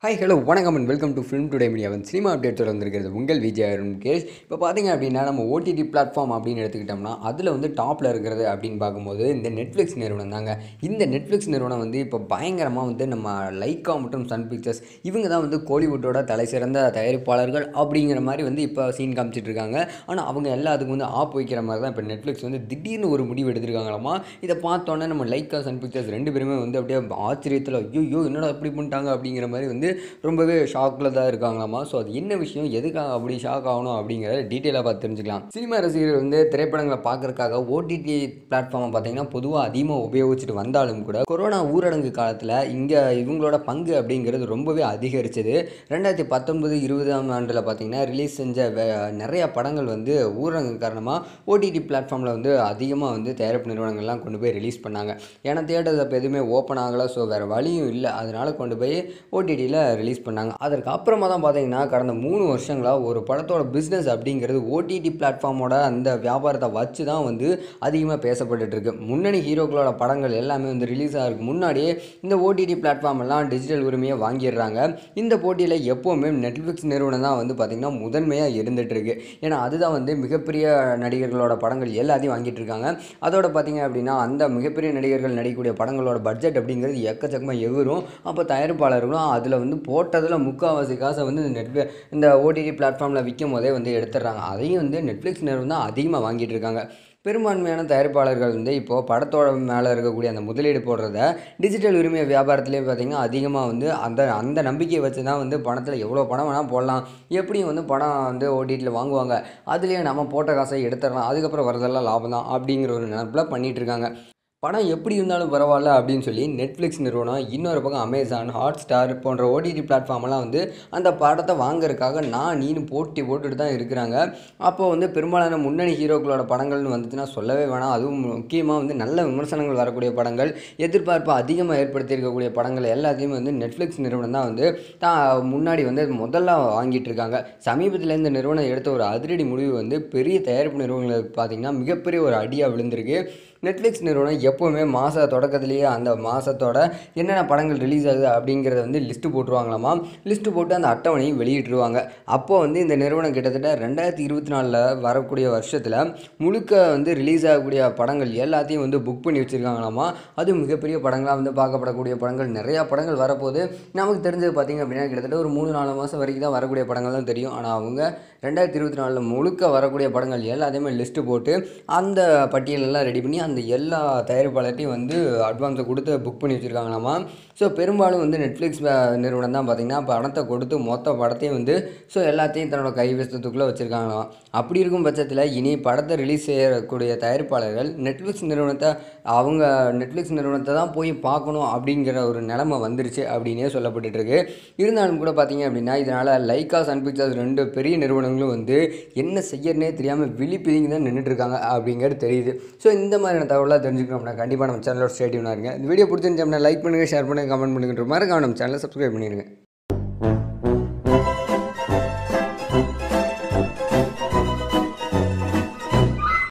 hi hello வணக்கம் and welcome to film today மீடியாவின் cinema அப்டேட்டோட வந்திருக்கிறது உங்கள் விஜய் அருண் கேஷ் இப்போ பார்த்தீங்க அப்படின்னா நம்ம ஓடிடி பிளாட்ஃபார்ம் அப்படின்னு எடுத்துக்கிட்டோம்னா அதில் வந்து டாப்பில் இருக்கிறது அப்படின்னு பார்க்கும்போது இந்த நெட்ஃப்ளிக்ஸ் நிறுவனம் தாங்க இந்த நெட்ஃப்ளிக்ஸ் நிறுவனம் வந்து இப்போ பயங்கரமாக வந்து நம்ம லைக்கா மற்றும் சன் பிக்சர்ஸ் இவங்க தான் வந்து கோலிவுட்டோட தலை சிறந்த தயாரிப்பாளர்கள் அப்படிங்கிற மாதிரி வந்து இப்போ சீன் காமிச்சிட்டு இருக்காங்க ஆனால் அவங்க எல்லாத்துக்கும் வந்து ஆப் வைக்கிற மாதிரி தான் இப்போ நெட்ஃப்ளிக்ஸ் வந்து திடீர்னு ஒரு முடிவு எடுத்திருக்காங்களாமா இதை பார்த்தோன்னே நம்ம லைக்கா சன் பிக்சர்ஸ் ரெண்டு பேருமே வந்து அப்படியே ஆச்சரியத்தில் ஐயோ என்னடா இப்படி பண்ணிட்டாங்க அப்படிங்கிற மாதிரி வந்து ரொம்பவே ஷாக்கில் தான் இருக்காங்களாமா ஸோ அது என்ன விஷயம் எதுக்காக அப்படி ஷாக் ஆகணும் அப்படிங்கிறத டீட்டெயிலாக பார்த்து தெரிஞ்சுக்கலாம் சினிமா ரசிகர்கள் வந்து திரைப்படங்களை பார்க்கறதுக்காக ஓடிடி பிளாட்ஃபார்மை பார்த்தீங்கன்னா பொதுவாக அதிகமாக உபயோகிச்சுட்டு வந்தாலும் கூட கொரோனா ஊரடங்கு காலத்தில் இங்கே இவங்களோட பங்கு அப்படிங்கிறது ரொம்பவே அதிகரிச்சது ரெண்டாயிரத்தி பத்தொன்பது இருபதாம் ஆண்டில் பார்த்தீங்கன்னா ரிலீஸ் செஞ்ச வே- நிறைய படங்கள் வந்து ஊரடங்கு காரணமாக ஓடிடி பிளாட்ஃபார்மில் வந்து அதிகமாக வந்து தயாரிப்பு நிறுவனங்கள்லாம் கொண்டு போய் ரிலீஸ் பண்ணாங்க ஏன்னா தியேட்டர்ஸ் அப்போ எதுவுமே ஓப்பன் ஆகலை ஸோ வேறு வழியும் இல்லை அதனால கொண்டு போய் ஓடிடியில் ரிலீஸ் பண்ணாங்க அதற்கு அப்புறமா தான் பார்த்தீங்கன்னா கடந்த மூணு வருஷங்களாக ஒரு படத்தோட பிஸ்னஸ் அப்படிங்கிறது ஓடிடி பிளாட்ஃபார்மோட அந்த வியாபாரத்தை வச்சு தான் வந்து அதிகமாக பேசப்பட்டுட்டு இருக்கு முன்னணி ஹீரோக்களோட படங்கள் எல்லாமே வந்து ரிலீஸ் ஆகிறதுக்கு முன்னாடியே இந்த ஓடிடி பிளாட்ஃபார்ம் எல்லாம் டிஜிட்டல் உரிமையை வாங்கிடுறாங்க இந்த போட்டியில் எப்போவுமே நெட்ஃப்ளிக்ஸ் நிறுவனம் தான் வந்து பார்த்திங்கன்னா முதன்மையாக இருந்துட்டு இருக்கு ஏன்னா அதுதான் வந்து மிகப்பெரிய நடிகர்களோட படங்கள் எல்லாத்தையும் வாங்கிட்டு இருக்காங்க அதோட பார்த்தீங்க அப்படின்னா அந்த மிகப்பெரிய நடிகர்கள் நடிக்கக்கூடிய படங்களோட பட்ஜெட் அப்படிங்கிறது எக்கச்சக்கமாக எவரும் அப்போ தயாரிப்பாளர்களும் அதில் வந்து போட்டதில் முக்கால்வாசி காசை வந்து இந்த நெட் இந்த ஓடிடி பிளாட்ஃபார்மில் விற்கும் போதே வந்து எடுத்துடுறாங்க அதையும் வந்து நெட்ஃப்ளிக்ஸ் நிறுவனம் தான் அதிகமாக வாங்கிட்டு இருக்காங்க பெரும்பான்மையான தயாரிப்பாளர்கள் வந்து இப்போது படத்தோட மேலே இருக்கக்கூடிய அந்த முதலீடு போடுறத டிஜிட்டல் உரிமை வியாபாரத்திலே பார்த்திங்கன்னா அதிகமாக வந்து அந்த அந்த நம்பிக்கையை வச்சு தான் வந்து பணத்தில் எவ்வளோ பணம் வேணால் போடலாம் எப்படியும் வந்து படம் வந்து ஓடிடியில் வாங்குவாங்க அதுலேயே நம்ம போட்ட காசை எடுத்துடலாம் அதுக்கப்புறம் வரதெல்லாம் லாபம் தான் அப்படிங்கிற ஒரு நினப்பில் பண்ணிகிட்டு இருக்காங்க படம் எப்படி இருந்தாலும் பரவாயில்ல அப்படின்னு சொல்லி நெட்ஃப்ளிக்ஸ் நிறுவனம் இன்னொரு பக்கம் அமேசான் ஹாட் ஸ்டார் போன்ற ஓடிடி பிளாட்ஃபார்ம்லாம் வந்து அந்த படத்தை வாங்குறதுக்காக நான் நீனு போட்டி போட்டுட்டு தான் இருக்கிறாங்க அப்போ வந்து பெரும்பாலான முன்னணி ஹீரோக்களோட படங்கள்னு வந்துச்சுன்னா சொல்லவே வேணாம் அதுவும் முக்கியமாக வந்து நல்ல விமர்சனங்கள் வரக்கூடிய படங்கள் எதிர்பார்ப்பு அதிகமாக ஏற்படுத்தியிருக்கக்கூடிய படங்கள் எல்லாத்தையுமே வந்து நெட்ஃப்ளிக்ஸ் நிறுவனம் தான் வந்து தான் முன்னாடி வந்து முதல்ல வாங்கிட்டு இருக்காங்க சமீபத்தில் இந்த நிறுவனம் எடுத்த ஒரு அதிரடி முடிவு வந்து பெரிய தயாரிப்பு நிறுவனங்களுக்கு பார்த்தீங்கன்னா மிகப்பெரிய ஒரு அடியாக விழுந்திருக்கு நெட்ஃப்ளிக்ஸ் நிறுவனம் எப்போவுமே மாத தொடக்கத்திலேயே அந்த மாதத்தோட என்னென்ன படங்கள் ரிலீஸ் ஆகுது அப்படிங்கிறத வந்து லிஸ்ட்டு போட்டுருவாங்களாமா லிஸ்ட்டு போட்டு அந்த அட்டவணையும் வெளியிட்டுருவாங்க அப்போ வந்து இந்த நிறுவனம் கிட்டத்தட்ட ரெண்டாயிரத்தி இருபத்தி நாலில் வரக்கூடிய வருஷத்தில் முழுக்க வந்து ரிலீஸ் ஆகக்கூடிய படங்கள் எல்லாத்தையும் வந்து புக் பண்ணி வச்சுருக்காங்களாமா அது மிகப்பெரிய படங்களாக வந்து பார்க்கப்படக்கூடிய படங்கள் நிறையா படங்கள் வரப்போது நமக்கு தெரிஞ்சது பார்த்திங்க அப்படின்னா கிட்டத்தட்ட ஒரு மூணு நாலு மாதம் வரைக்கும் தான் வரக்கூடிய படங்கள் தான் தெரியும் ஆனால் அவங்க ரெண்டாயிரத்தி இருபத்தி நாலில் முழுக்க வரக்கூடிய படங்கள் எல்லாத்தையுமே லிஸ்ட்டு போட்டு அந்த பட்டியலெல்லாம் ரெடி பண்ணி அந்த எல்லா தயாரிப்பாளர்ட்டையும் வந்து அட்வான்ஸை கொடுத்து புக் பண்ணி வச்சுருக்காங்களாமா ஸோ பெரும்பாலும் வந்து நெட்ஃப்ளிக்ஸ் நிறுவனம் தான் பார்த்திங்கன்னா பணத்தை கொடுத்து மொத்த படத்தையும் வந்து ஸோ எல்லாத்தையும் தன்னோட கைவசத்துக்குள்ளே வச்சுருக்காங்களாம் அப்படி இருக்கும் பட்சத்தில் இனி படத்தை ரிலீஸ் செய்யக்கூடிய தயாரிப்பாளர்கள் நெட்ஃப்ளிக்ஸ் நிறுவனத்தை அவங்க நெட்ஃப்ளிக்ஸ் நிறுவனத்தை தான் போய் பார்க்கணும் அப்படிங்கிற ஒரு நிலைமை வந்துருச்சு அப்படின்னே சொல்லப்பட்டுட்டு இருக்கு இருந்தாலும் கூட பார்த்தீங்க அப்படின்னா இதனால் லைக்கா சன் பிக்சர்ஸ் ரெண்டு பெரிய நிறுவனங்களும் வந்து என்ன செய்யறனே தெரியாமல் விழிப்பிதிங்க தான் நின்றுட்டு இருக்காங்க அப்படிங்கிறது தெரியுது ஸோ இந்த மாதிரியான தகவலாக தெரிஞ்சுக்கணும்னா கண்டிப்பாக நம்ம சேனலோட ஸ்டேடியூனாக இருங்க இந்த வீடியோ பிடிச்சிருந்துச்சு அப்படின்னா லைக் பண்ணுங்கள் ஷேர் பண்ணுங்கள் கமெண்ட் பண்ணுங்கன்ற மாதிரி நம்ம சேனலை சப்ஸ்கிரைப் பண்ணிடுங்க